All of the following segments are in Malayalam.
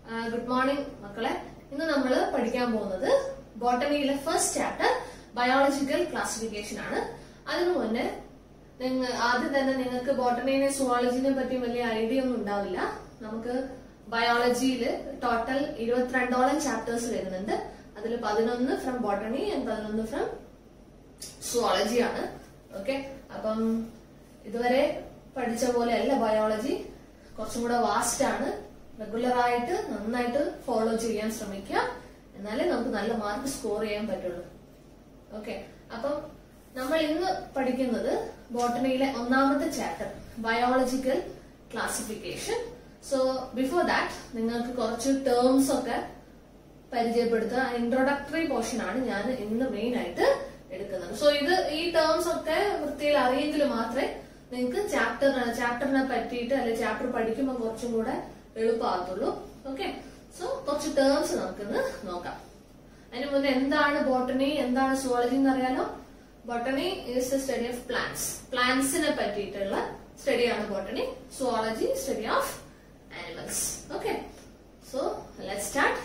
ഗുഡ് മോർണിംഗ് മക്കളെ ഇന്ന് നമ്മൾ പഠിക്കാൻ പോകുന്നത് ബോട്ടണിയിലെ ഫസ്റ്റ് ചാപ്റ്റർ ബയോളജിക്കൽ ക്ലാസിഫിക്കേഷൻ ആണ് അതിനു മുന്നേ നിങ്ങൾ ആദ്യം തന്നെ നിങ്ങൾക്ക് ബോട്ടണിനെ സുവോളജിനെ പറ്റി വലിയ ഐഡിയ ഒന്നും ഉണ്ടാവില്ല നമുക്ക് ബയോളജിയിൽ ടോട്ടൽ ഇരുപത്തിരണ്ടോളം ചാപ്റ്റേഴ്സ് വരുന്നുണ്ട് അതിൽ പതിനൊന്ന് ഫ്രം ബോട്ടണി ആൻഡ് പതിനൊന്ന് ഫ്രം സുവോളജി ആണ് ഓക്കെ അപ്പം ഇതുവരെ പഠിച്ച പോലെ അല്ല ബയോളജി കുറച്ചും കൂടെ വാസ്റ്റ് ആണ് റെഗുലർ ആയിട്ട് നന്നായിട്ട് ഫോളോ ചെയ്യാൻ ശ്രമിക്കുക എന്നാലേ നമുക്ക് നല്ല മാർക്ക് സ്കോർ ചെയ്യാൻ പറ്റുള്ളൂ ഓക്കെ അപ്പം നമ്മൾ ഇന്ന് പഠിക്കുന്നത് ബോട്ടണിയിലെ ഒന്നാമത്തെ chapter biological classification so before that നിങ്ങൾക്ക് കുറച്ച് ടേംസ് ഒക്കെ പരിചയപ്പെടുത്തുക ഇൻട്രൊഡക്ടറി പോർഷൻ ആണ് ഞാൻ ഇന്ന് മെയിൻ ആയിട്ട് എടുക്കുന്നത് സോ ഇത് ഈ ടേംസ് ഒക്കെ വൃത്തിയിൽ അറിയെങ്കിൽ മാത്രമേ നിങ്ങൾക്ക് ചാപ്റ്റർ ചാപ്റ്ററിനെ പറ്റിയിട്ട് അല്ലെ ചാപ്റ്റർ പഠിക്കുമ്പോൾ കുറച്ചും കൂടെ എളുപ്പമാകത്തുള്ളൂ ഓക്കെ സോ കുറച്ച് ടേംസ് നമുക്കിന്ന് നോക്കാം അതിന് മുന്നേ എന്താണ് ബോട്ടണി എന്താണ് സുവോളജി എന്ന് അറിയാലോ botany is a study of plants പ്ലാന്റ്സിനെ പറ്റിയിട്ടുള്ള സ്റ്റഡിയാണ് botany zoology study of animals okay so let start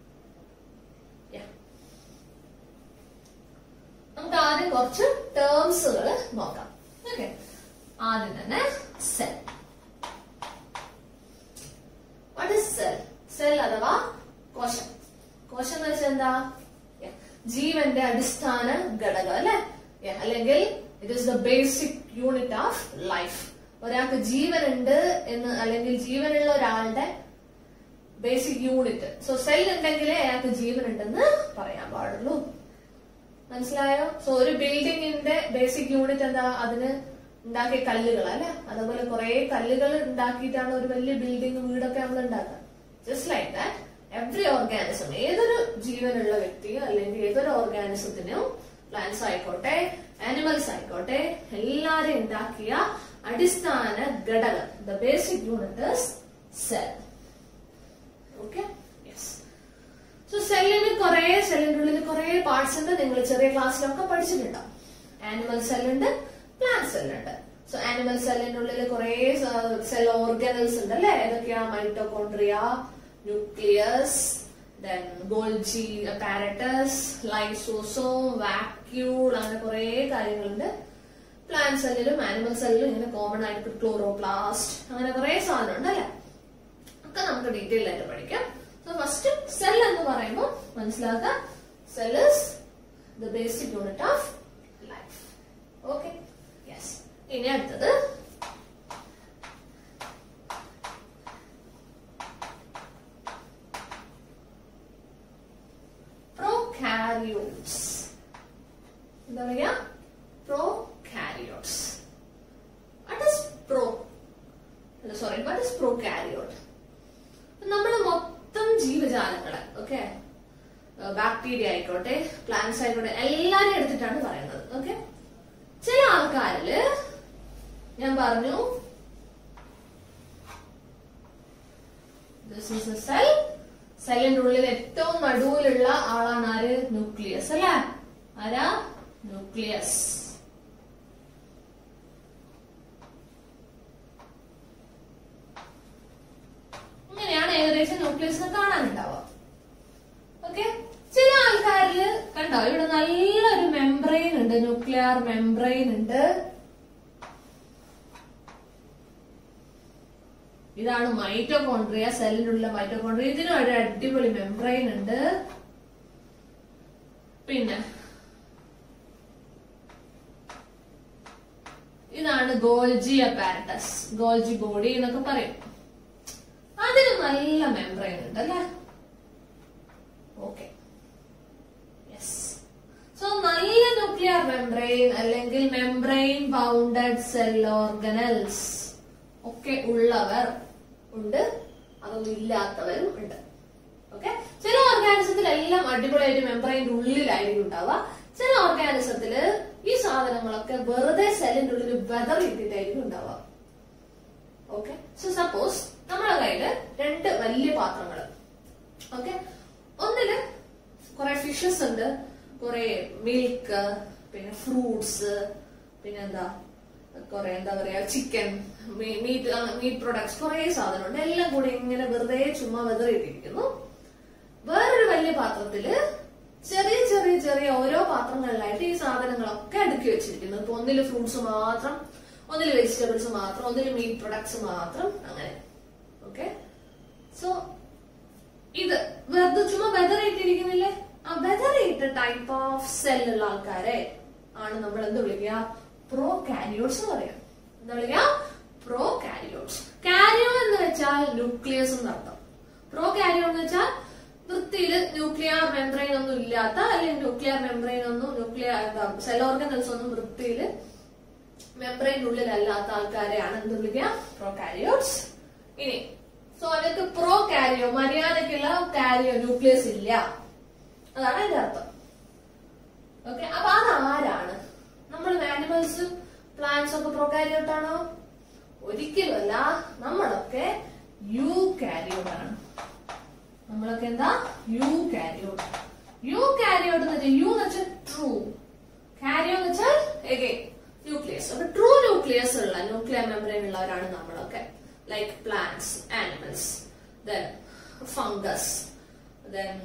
നമുക്ക് ആദ്യം കുറച്ച് ടേംസുകൾ നോക്കാം ഓക്കെ ആദ്യം തന്നെ cell what is cell cell അഥവാ കോശം കോശം എന്ന് വെച്ചാൽ എന്താ Yeah. ജീവന്റെ അടിസ്ഥാന ഘടകം അല്ലെ Yeah. അല്ലെങ്കിൽ it is the basic unit of life ഒരാൾക്ക് ജീവനുണ്ട് എന്ന് അല്ലെങ്കിൽ ജീവനുള്ള ഒരാളുടെ ബേസിക് യൂണിറ്റ് സോ സെൽ ഉണ്ടെങ്കിലേ അയാൾക്ക് ജീവനുണ്ടെന്ന് പറയാൻ പാടുള്ളൂ മനസ്സിലായോ സോ ഒരു ബിൽഡിങ്ങിന്റെ ബേസിക് യൂണിറ്റ് എന്താ അതിന് ഉണ്ടാക്കിയ കല്ലുകൾ അല്ലെ അതുപോലെ കുറെ കല്ലുകൾ ഉണ്ടാക്കിയിട്ടാണ് ഒരു വലിയ ബിൽഡിംഗ് വീടൊക്കെ നമ്മൾ ഉണ്ടാക്കുക just like that every organism ഏതൊരു ജീവനുള്ള വ്യക്തിയോ അല്ലെങ്കിൽ ഏതൊരു ഓർഗാനിസത്തിനും പ്ലാന്റ്സ് ആയിക്കോട്ടെ ആനിമൽസ് ആയിക്കോട്ടെ എല്ലാരും ഉണ്ടാക്കിയ അടിസ്ഥാന ഘടകം the basic unit cell okay yes so സെല്ലിന് കുറെ സെല്ലിന്റെ ഉള്ളിൽ കുറെ പാർട്സ് ഉണ്ട് നിങ്ങൾ ചെറിയ ക്ലാസ്സിലൊക്കെ പഠിച്ചിട്ടുണ്ടാവും ആനിമൽ സെല്ലുണ്ട് പ്ലാന്റ് സെല്ലുണ്ട് സോ ആനിമൽ സെല്ലിന്റെ ഉള്ളിൽ കുറെ സെൽ ഓർഗനൽസ് ഉണ്ട് അല്ലെ ഏതൊക്കെയാ mitochondria nucleus then Golgi apparatus lysosome vacuole അങ്ങനെ കുറെ കാര്യങ്ങളുണ്ട് പ്ലാന്റ് സെല്ലിലും ആനിമൽ സെല്ലിലും ഇങ്ങനെ കോമൺ ആയിട്ട് ക്ലോറോപ്ലാസ്റ്റ് അങ്ങനെ കുറെ സാധനം ഉണ്ട് അല്ലെ ഒക്കെ നമുക്ക് ഡീറ്റെയിൽ ആയിട്ട് പഠിക്കാം സോ ഫസ്റ്റ് സെൽ എന്ന് പറയുമ്പോൾ മനസ്സിലാക്കുക cell is the basic unit of life okay yes ഇനി അടുത്തത് പ്രോകാരിയോട്സ് എന്താ പറയാ പ്രോകാരിയോട്സ് വാട്ട് ഇസ് പ്രോ അല്ല സോറി വാട്ട് ഇസ് പ്രോകാരിയോട്ട് നമ്മൾ മൊത്തം ജീവജാലങ്ങളെ ഓക്കെ ബാക്ടീരിയ ആയിക്കോട്ടെ പ്ലാന്റ്സ് ആയിക്കോട്ടെ എല്ലാരും എടുത്തിട്ടാണ് പറയുന്നത് ഓക്കെ ചില ആൾക്കാരില് ഞാൻ പറഞ്ഞു ദിസ് ഈസ് എ സെൽ സെല്ലിന്റെ ഉള്ളിൽ ഏറ്റവും നടുവിലുള്ള ആളാണ് ആര് ന്യൂക്ലിയസ് അല്ലേ ആരാ ന്യൂക്ലിയസ് ഇങ്ങനെയാണ് ഏകദേശം ന്യൂക്ലിയസിനെ കാണാനുണ്ടാവുക ഓക്കെ ചില ആൾക്കാരില് കണ്ടോ ഇവിടെ നല്ലൊരു മെംബ്രെയിൻ ഉണ്ട് ന്യൂക്ലിയർ മെംബ്രെയിൻ ഉണ്ട് ഇതാണ് മൈറ്റോകോൺട്രിയ സെല്ലിലുള്ള മൈറ്റോകോൺട്രിയ ഇതിനും ഒരു അടിപൊളി മെംബ്രെയിൻ ഉണ്ട് പിന്നെ ഇതാണ് ഗോൾജി അപ്പാരറ്റസ് ഗോൾജി ബോഡി എന്നൊക്കെ പറയും അതിന് നല്ല മെംബ്രെയിൻ ഉണ്ട് അല്ലേ ഓക്കെ യെസ് സോ നല്ല ന്യൂക്ലിയർ മെംബ്രെയിൻ അല്ലെങ്കിൽ മെംബ്രെയിൻ ബൗണ്ടഡ് സെൽ ഓർഗനൽസ് ഒക്കെ ഉള്ളവർ ഉണ്ട് അതൊന്നും ഇല്ലാത്തവരും ഉണ്ട് ഓക്കെ ചില ഓർഗാനിസത്തിൽ എല്ലാം അടിപൊളിയായിട്ട് മെംബ്രെയിന്റെ ഉള്ളിലായിരിക്കും ഉണ്ടാവുക ചില ഓർഗാനിസത്തില് ഈ സാധനങ്ങളൊക്കെ വെറുതെ സെല്ലിന്റെ ഉള്ളിൽ വെതർ ഇട്ടിട്ടായിരിക്കും ഉണ്ടാവുക ഓക്കെ സോ സപ്പോസ് നമ്മുടെ കയ്യില് രണ്ട് വലിയ പാത്രങ്ങൾ ഓക്കെ ഒന്നില് കുറെ ഫിഷസ് ഉണ്ട് കുറെ മിൽക്ക് പിന്നെ ഫ്രൂട്ട്സ് പിന്നെന്താ കുറെ എന്താ പറയാ ചിക്കൻ മീറ്റ് മീറ്റ് പ്രൊഡക്ട്സ് കുറെ സാധനമുണ്ട് എല്ലാം കൂടി ഇങ്ങനെ വെറുതെ ചുമ്മാ വെതറിയിട്ടിരിക്കുന്നു വേറൊരു വലിയ പാത്രത്തില് ചെറിയ ചെറിയ ചെറിയ ഓരോ പാത്രങ്ങളിലായിട്ട് ഈ സാധനങ്ങളൊക്കെ അടുക്കി വെച്ചിരിക്കുന്നു ഇപ്പൊ ഒന്നില് ഫ്രൂട്ട്സ് മാത്രം ഒന്നില് വെജിറ്റബിൾസ് മാത്രം ഒന്നില് മീറ്റ് പ്രൊഡക്ട്സ് മാത്രം അങ്ങനെ ഓക്കെ സോ ഇത് വെറുതെ ചുമ്മാ വെതറിയിട്ടിരിക്കുന്നില്ലേ ആ വെതറിയിട്ട ടൈപ്പ് ഓഫ് സെല്ലുള്ള ആൾക്കാരെ ആണ് നമ്മൾ എന്ത് വിളിക്കുക പ്രോ കാരിയോട്സ് എന്ന് പറയാം എന്താ വിളിക്കുക പ്രോ കാരിയോട്സ് കാരിയോ എന്ന് വെച്ചാൽ ന്യൂക്ലിയസ് എന്നർത്ഥം പ്രോ കാരിയോ എന്ന് വെച്ചാൽ വൃത്തിയിൽ ന്യൂക്ലിയർ മെംബ്രെയിൻ ഒന്നും ഇല്ലാത്ത അല്ലെങ്കിൽ ന്യൂക്ലിയർ മെംബ്രെയിൻ ഒന്നും ന്യൂക്ലിയർ സെൽ ഓർഗനൽസ് ഒന്നും വൃത്തിയിൽ മെംബ്രെയിനുള്ളിലല്ലാത്ത ആൾക്കാരെയാണ് എന്ത് വിളിക്കുക പ്രോ കാരിയോട്സ് ഇനി സോ അവർക്ക് പ്രോ കാരിയോ മര്യാദക്കുള്ള കാരിയോ ന്യൂക്ലിയസ് ഇല്ല അതാണ് അതിന്റെ അർത്ഥം ഓക്കെ അപ്പൊ അതാരാണ് നമ്മൾ ആനിമൽസ് പ്ലാന്റ്സ് ഒക്കെ പ്രൊകാരിയോട്ട് ആണോ ഒരിക്കലുമല്ല നമ്മളൊക്കെ യു കാരിയോട്ട് ആണ് നമ്മളൊക്കെ എന്താ യു കാരിയോട്ട് യു കാരിയോട്ട് എന്ന് വെച്ചാൽ യു എന്ന് വെച്ചാൽ ട്രൂ കാരിയോ എന്ന് വെച്ചാൽ എഗെയിൻ ന്യൂക്ലിയസ് അപ്പൊ ട്രൂ ന്യൂക്ലിയസ് ഉള്ള ന്യൂക്ലിയർ മെമ്പറൈൻ ഉള്ളവരാണ് നമ്മളൊക്കെ like plants animals then fungus then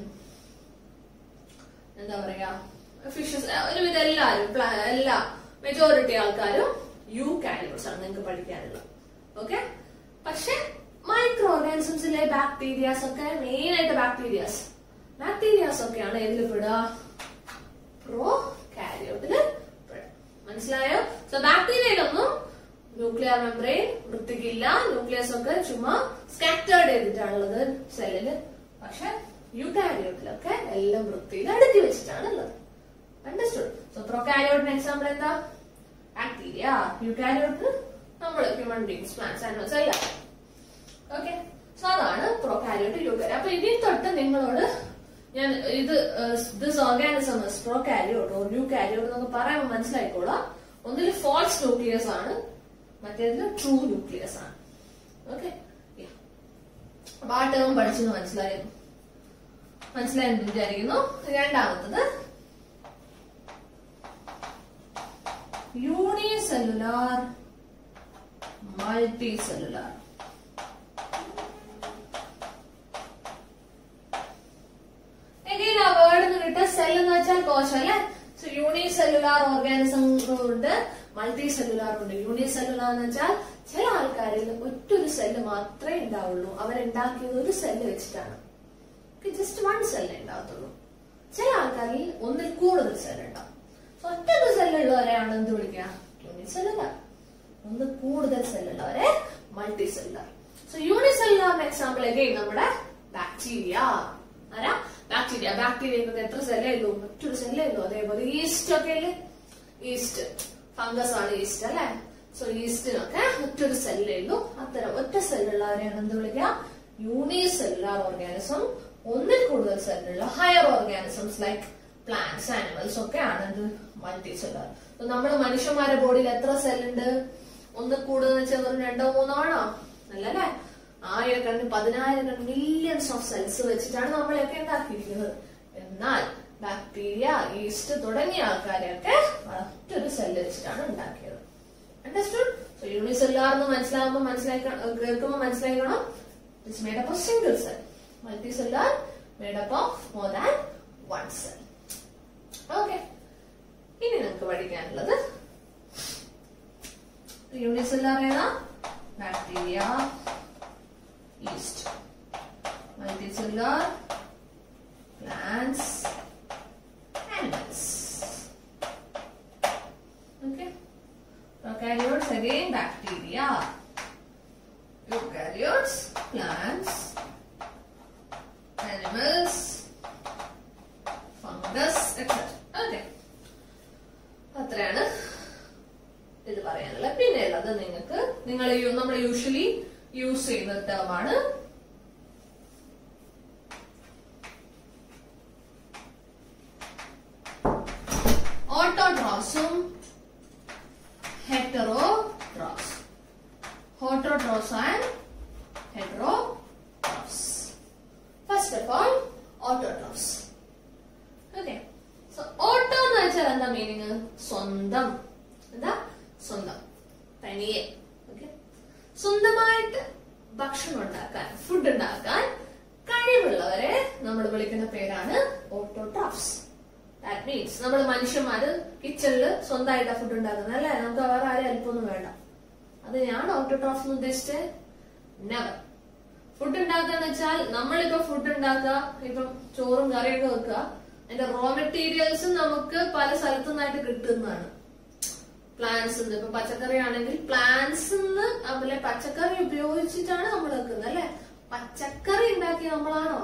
എന്താ പറയാ ഫിഷസ് ഒരുവിധം എല്ലാവരും പ്ലാ- എല്ലാ മെജോറിറ്റി ആൾക്കാരും യു കാരിയോട്സ് ആണ് നിങ്ങൾക്ക് പഠിക്കാനുള്ളത് ഓക്കെ പക്ഷെ മൈക്രോ ഓർഗാനിസംസിലെ ബാക്ടീരിയാസ് ഒക്കെ മെയിൻ ആയിട്ട് ബാക്ടീരിയാസ് ബാക്ടീരിയാസ് ഒക്കെയാണ് ഏതിൽ പെടുക പ്രോ കാരിയോട്ടില് പെടുക മനസ്സിലായോ സോ ബാക്ടീരിയയിലൊന്നും ന്യൂക്ലിയർ മെംബ്രെയിൻ വൃത്തിക്കില്ല ന്യൂക്ലിയസ് ഒക്കെ ചുമ്മാ സ്കാറ്റേർഡ് ചെയ്തിട്ടാണുള്ളത് സെല്ലില് പക്ഷെ യുകാരിയോട്ടിലൊക്കെ എല്ലാം വൃത്തിയിൽ അടുക്കി വെച്ചിട്ടാണ് ഉള്ളത് അണ്ടർസ്റ്റുഡ് സോ പ്രൊകാരിയോട്ടിന് എക്സാമ്പിൾ എന്താ ബാക്ടീരിയ യുകാരിയോട്ട് നമ്മൾ ഹ്യൂമൻ ബീങ്സ് പ്ലാന്റ്സ് ആനിമൽസ് എല്ലാം ഓക്കെ സോ അതാണ് പ്രൊകാരിയോട്ട് യുകാരി അപ്പൊ ഇതിൽ തൊട്ട് നിങ്ങളോട് ഞാൻ ഇത് this organism prokaryote or eukaryote എന്നൊക്കെ പറയുമ്പോൾ മനസ്സിലായിക്കോളാം ഒന്നിൽ ഫോൾസ് ന്യൂക്ലിയസ് ആണ് മറ്റേതിൽ ട്രൂ ന്യൂക്ലിയസ് ആണ് ഓക്കെ അപ്പൊ ആ ടേം പഠിച്ചെന്ന് മനസ്സിലായിരുന്നു മനസ്സിലായെന്ന് വിചാരിക്കുന്നു രണ്ടാമത്തത് യൂണിസെല്ലുലാർ മൾട്ടി സെല്ലുലാർ എഗെയിൻ ആ വേർഡ് എന്ന് കിട്ട സെൽ എന്ന് വെച്ചാൽ കോശം അല്ലെ സോ യൂണിസെല്ലുലാർ ഓർഗാനിസം ഉണ്ട് മൾട്ടി സെല്ലുലാർ ഉണ്ട് യൂണിസെല്ലുലാർ എന്ന് വെച്ചാൽ ചില ആൾക്കാരിൽ ഒറ്റൊരു സെല്ല് മാത്രമേ ഉണ്ടാവുള്ളൂ അവരുണ്ടാക്കിയത് ഒരു സെല്ല് വെച്ചിട്ടാണ് ജസ്റ്റ് വൺ സെല്ല് ഉണ്ടാകത്തുള്ളൂ ചില ആൾക്കാരിൽ ഒന്നിൽ കൂടുതൽ സെൽ ഉണ്ടാവും സോ ഒറ്റൊരു സെല്ലുള്ളവരെയാണ് എന്ത് വിളിക്കുക യൂണിസെല്ലുലാർ ഒന്ന് കൂടുതൽ സെല്ലുള്ളവരെ മൾട്ടി സെല്ലുലാർ സോ യൂണിസെല്ലുലാറിന് എക്സാമ്പിൾ എഗെയിൻ നമ്മുടെ ബാക്ടീരിയ ആരാ ബാക്ടീരിയ ബാക്ടീരിയക്ക് എത്ര സെല്ലേ ഉള്ളൂ മറ്റൊരു സെല്ലേ ഉള്ളൂ അതേപോലെ ഈസ്റ്റ് ഒക്കെ അല്ലേ ഈസ്റ്റ് ഫംഗസ് ആണ് ഈസ്റ്റ് അല്ലെ സോ ഈസ്റ്റിനൊക്കെ ഒറ്റൊരു സെല്ലേ ഉള്ളൂ അത്തരം ഒറ്റ സെല്ലുള്ളവരെയാണ് എന്ത് വിളിക്കുക യൂണിസെല്ലുലാർ ഓർഗാനിസം ഒന്നിൽ കൂടുതൽ സെല്ലുള്ള higher organisms like plants animals ഒക്കെ ആണ് ഇത് മൾട്ടി സെല്ലുലാർ നമ്മുടെ മനുഷ്യന്മാരുടെ ബോഡിയിൽ എത്ര സെല്ലുണ്ട് ഒന്ന് കൂടുതൽ വെച്ചാൽ വെറും രണ്ടോ മൂന്നോ ആണോ അല്ലല്ലേ ആയിരക്കണക്കിന് പതിനായിരക്കണക്കിന് മില്യൺസ് ഓഫ് സെൽസ് വെച്ചിട്ടാണ് നമ്മളെയൊക്കെ ഉണ്ടാക്കിയിരിക്കുന്നത് എന്നാൽ ബാക്ടീരിയ ഈസ്റ്റ് തുടങ്ങിയ ആൾക്കാരെയൊക്കെ ഒറ്റൊരു സെല്ല് വെച്ചിട്ടാണ് ഉണ്ടാക്കിയത് അണ്ടർസ്റ്റുഡ് സോ യൂണിസെല്ലാർ എന്ന് മനസ്സിലാകുമ്പോൾ മനസ്സിലാക്കണം കേൾക്കുമ്പോൾ മനസ്സിലാക്കണം it's made up of single cell multicellular made up of more than one cell okay ഇനി നമുക്ക് പഠിക്കാനുള്ളത് യൂണിസെല്ലാർ ഏതാ bacteria yeast multicellular plants animals. Okay. Prokaryotes again bacteria. Eukaryotes plants, animals, fungus, etc. Okay. അത്രയാണ് ഇത് പറയാനുള്ളത് പിന്നെ ഉള്ളത് നിങ്ങൾക്ക് നിങ്ങൾ നമ്മൾ യൂഷ്വലി യൂസ് ചെയ്യുന്ന ടേമാണ് ഓട്ടോട്രോസും heterotrophs autotrophs and heterotrophs first of all autotrophs okay so auto എന്ന് വെച്ചാൽ എന്താ മീനിങ് സ്വന്തം എന്താ സ്വന്തം ഓട്ടോട്രോഫ്സ് ദാറ്റ് മീൻസ് നമ്മൾ മനുഷ്യന്മാര് കിച്ചണിൽ സ്വന്തമായിട്ടാ ഫുഡ് ഉണ്ടാക്കുന്നത് അല്ലേ നമുക്ക് വേറെ ആരും ഹെൽപ്പൊന്നും വേണ്ട അത് ഞാൻ ഓട്ടോട്രോഫ്സ് എന്ന് ഉദ്ദേശിച്ചത് നെവർ ഫുഡ് ഉണ്ടാക്കാന്ന് വെച്ചാൽ നമ്മളിപ്പോ ഫുഡ് ഉണ്ടാക്കുക ഇപ്പം ചോറും കറിയൊക്കെ വെക്കുക അതിന്റെ റോ മെറ്റീരിയൽസ് നമുക്ക് പല സ്ഥലത്തു നിന്നായിട്ട് കിട്ടുന്നതാണ് പ്ലാന്റ്സ് ഇപ്പൊ പച്ചക്കറി ആണെങ്കിൽ പ്ലാന്റ്സ് അതുപോലെ പച്ചക്കറി ഉപയോഗിച്ചിട്ടാണ് നമ്മൾ വെക്കുന്നത് അല്ലെ പച്ചക്കറി ഉണ്ടാക്കി നമ്മളാണോ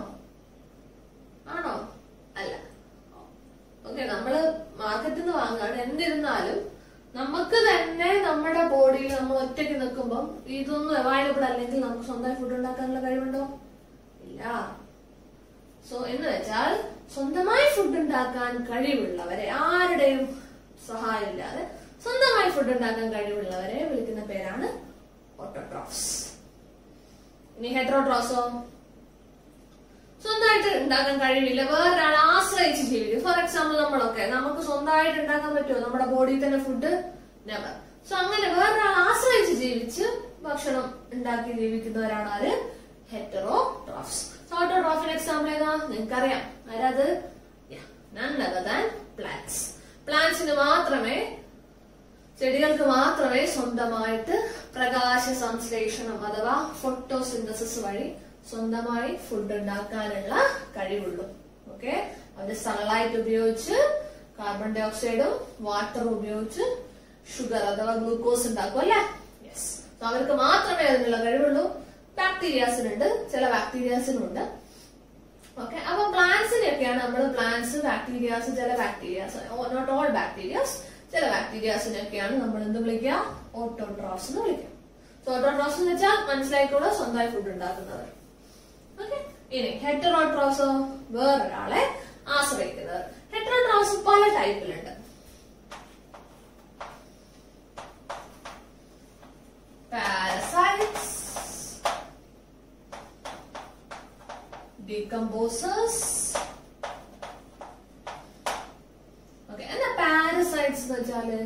ആണോ അല്ല ഓക്കെ നമ്മള് മാർക്കറ്റിൽ നിന്ന് വാങ്ങാണ് എന്നിരുന്നാലും നമുക്ക് തന്നെ നമ്മുടെ ബോഡിയിൽ നമ്മൾ ഒറ്റയ്ക്ക് നിൽക്കുമ്പോൾ ഇതൊന്നും അവൈലബിൾ അല്ലെങ്കിൽ നമുക്ക് സ്വന്തമായി ഫുഡ് ഉണ്ടാക്കാനുള്ള കഴിവുണ്ടോ ഇല്ല സോ എന്ന് വെച്ചാൽ സ്വന്തമായി ഫുഡ് ഉണ്ടാക്കാൻ കഴിവുള്ളവരെ ആരുടെയും സഹായം ഇല്ലാതെ സ്വന്തമായി ഫുഡ് ഉണ്ടാക്കാൻ കഴിവുള്ളവരെ വിളിക്കുന്ന പേരാണ് ഓട്ടോട്രോഫ്സ് ഇനി ഹെട്രോട്രോസോ സ്വന്തമായിട്ട് ഉണ്ടാക്കാൻ കഴിവില്ല വേറൊരാളെ ആശ്രയിച്ച് ജീവിക്കും ഫോർ എക്സാമ്പിൾ നമ്മളൊക്കെ നമുക്ക് സ്വന്തമായിട്ട് ഉണ്ടാക്കാൻ പറ്റുമോ നമ്മുടെ ബോഡിയിൽ തന്നെ ഫുഡ് നെവർ സോ അങ്ങനെ വേറൊരാളെ ആശ്രയിച്ച് ജീവിച്ച് ഭക്ഷണം ഉണ്ടാക്കി ജീവിക്കുന്നവരാണ് ആര് ഹെറ്ററോട്രോഫ്സ് ഓട്ടോട്രോഫിന് എക്സാമ്പിൾ ഏതാ നിങ്ങൾക്കറിയാം ആരത് നൺ അതർ ദാൻ പ്ലാന്റ്സ് പ്ലാന്റ്സിന് മാത്രമേ ചെടികൾക്ക് മാത്രമേ സ്വന്തമായിട്ട് പ്രകാശ സംശ്ലേഷണം അഥവാ ഫോട്ടോസിന്തസിസ് വഴി സ്വന്തമായി ഫുഡ് ഉണ്ടാക്കാനുള്ള കഴിവുള്ളൂ ഓക്കെ അവര് സൺലൈറ്റ് ഉപയോഗിച്ച് കാർബൺ ഡൈ ഓക്സൈഡും വാട്ടറും ഉപയോഗിച്ച് ഷുഗർ അഥവാ ഗ്ലൂക്കോസ് ഉണ്ടാക്കും അല്ലേ യെസ് അവർക്ക് മാത്രമേ അതിനുള്ള കഴിവുള്ളൂ ബാക്ടീരിയാസിനുണ്ട് ചില ബാക്ടീരിയാസിനുണ്ട് ഓക്കെ അപ്പൊ പ്ലാന്റ്സിനെയൊക്കെയാണ് നമ്മൾ പ്ലാന്റ്സ് ബാക്ടീരിയാസ് ചില ബാക്ടീരിയാസ് നോട്ട് ഓൾ ബാക്ടീരിയാസ് ചില ബാക്ടീരിയാസിനെയൊക്കെയാണ് നമ്മൾ എന്ത് വിളിക്കുക ഓട്ടോട്രോഫ്സ് എന്ന് വിളിക്കുക സോ ഓട്ടോട്രോഫ്സ് എന്ന് വെച്ചാൽ മനസ്സിലാക്കിയുള്ള സ്വന്തമായി ഫുഡ് ഉണ്ടാക്കുന്നവർ ഓക്കെ ഇനി ഹെറ്ററോട്രോസോ വേറൊരാളെ ആശ്രയിക്കുന്നവർ ഹെറ്ററോട്രോസ് പല ടൈപ്പിലുണ്ട് പാരസൈറ്റ്സ് decomposers ഓക്കെ എന്താ പാരസൈറ്റ്സ് എന്ന് വെച്ചാല്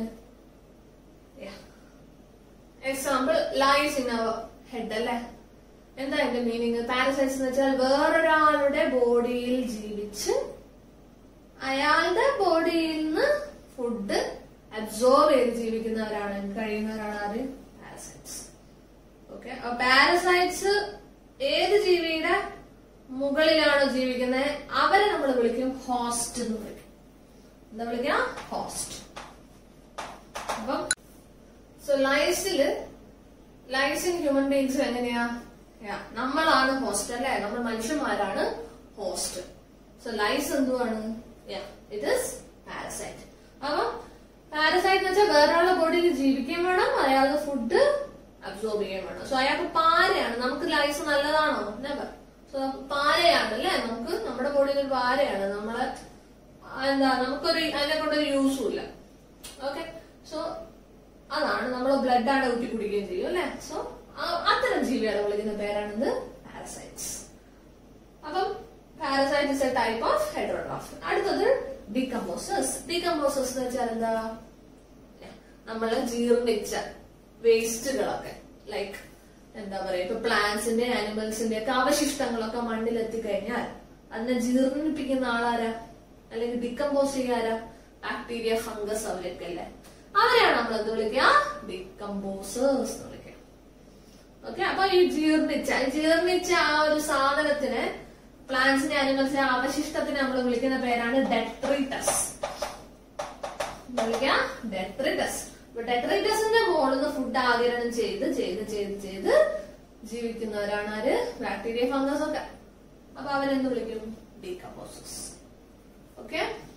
example lice in our head അല്ലേ എന്താ എന്റെ മീനിങ് പാരസൈറ്റ്സ് എന്ന് വെച്ചാൽ വേറൊരാളുടെ ബോഡിയിൽ ജീവിച്ച് അയാളുടെ ബോഡിയിൽ നിന്ന് ഫുഡ് അബ്സോർവ് ചെയ്ത് ജീവിക്കുന്നവരാണ് കഴിയുന്നവരാണ് ആര് പാരസൈറ്റ്സ് ഓക്കെ പാരസൈറ്റ്സ് ഏത് ജീവിയുടെ മുകളിലാണോ ജീവിക്കുന്നത് അവരെ നമ്മൾ വിളിക്കും ഹോസ്റ്റ് എന്ന് വിളിക്കും എന്താ വിളിക്കുക ഹോസ്റ്റ് അപ്പം സോ ലൈസില് ലൈസ് ഇൻ ഹ്യൂമൻ ബീങ്സ് എങ്ങനെയാ Yeah, നമ്മളാണ് ഹോസ്റ്റ് അല്ലെ നമ്മൾ മനുഷ്യന്മാരാണ് ഹോസ്റ്റ് സോ ലൈസ് എന്തുവാണ് ഇറ്റ് ഇസ് പാരസൈറ്റ് അപ്പം പാരസൈറ്റ് എന്ന് വെച്ചാൽ വേറൊരാളുടെ ബോഡിയിൽ ജീവിക്കുകയും വേണം അയാളുടെ ഫുഡ് അബ്സോർബ് ചെയ്യുകയും വേണം സോ അയാൾക്ക് പാരയാണ് നമുക്ക് ലൈസ് നല്ലതാണോ നെവർ സോ പാരയാണ് അല്ലെ നമുക്ക് നമ്മുടെ ബോഡിയിൽ ഒരു പാരയാണ് നമ്മളെ ആ, എന്താ നമുക്കൊരു അതിനെ കൊണ്ടൊരു യൂസും ഇല്ല ഓക്കെ സോ അതാണ് നമ്മൾ ബ്ലഡ് ആണ് ഊറ്റി കുടിക്കുകയും ചെയ്യും അല്ലെ സോ അത്തരം ജീവികളെ വിളിക്കുന്ന പേരാണിത് പാരസൈറ്റ്സ് അപ്പം parasite is a type of heterotroph അടുത്തത് ഡികമ്പോസേഴ്സ് ഡികമ്പോസേഴ്സ് എന്ന് വെച്ചാൽ എന്താ നമ്മള് ജീർണിച്ച വേസ്റ്റുകളൊക്കെ ലൈക്ക് എന്താ പറയാ ഇപ്പൊ പ്ലാന്റ്സിന്റെ ആനിമൽസിന്റെ ഒക്കെ അവശിഷ്ടങ്ങളൊക്കെ മണ്ണിൽ എത്തിക്കഴിഞ്ഞാൽ അതിനെ ജീർണിപ്പിക്കുന്ന ആളാരാ അല്ലെങ്കിൽ ഡിക്കമ്പോസ് ചെയ്യാരാ ബാക്ടീരിയ ഫംഗസ് അവരൊക്കെ അല്ലേ അവരെയാണ് നമ്മൾ എന്ത് വിളിക്കുക ഡിക്കമ്പോസേഴ്സ് എന്ന് വിളിക്കുക ഓക്കെ അപ്പൊ ഈ ജീർണിച്ച ഈ ജീർണിച്ച ആ ഒരു സാധനത്തിന് പ്ലാന്റ്സിന്റെ ആനിമൽസിന്റെ അവശിഷ്ടത്തിന് നമ്മൾ വിളിക്കുന്ന പേരാണ് ഡെട്രിറ്റസ് വിളിക്കുക ഡെട്രിറ്റസ് അപ്പൊ ഡെട്രിറ്റസിന്റെ മുകളിൽ നിന്ന് ഫുഡ് ആകിരണം ചെയ്ത് ചെയ്ത് ചെയ്ത് ചെയ്ത് ജീവിക്കുന്നവരാണ് ആര് ബാക്ടീരിയ ഫംഗസ് ഒക്കെ അപ്പൊ അവരെന്ത് വിളിക്കും ഡീകമ്പോസസ് ഓക്കെ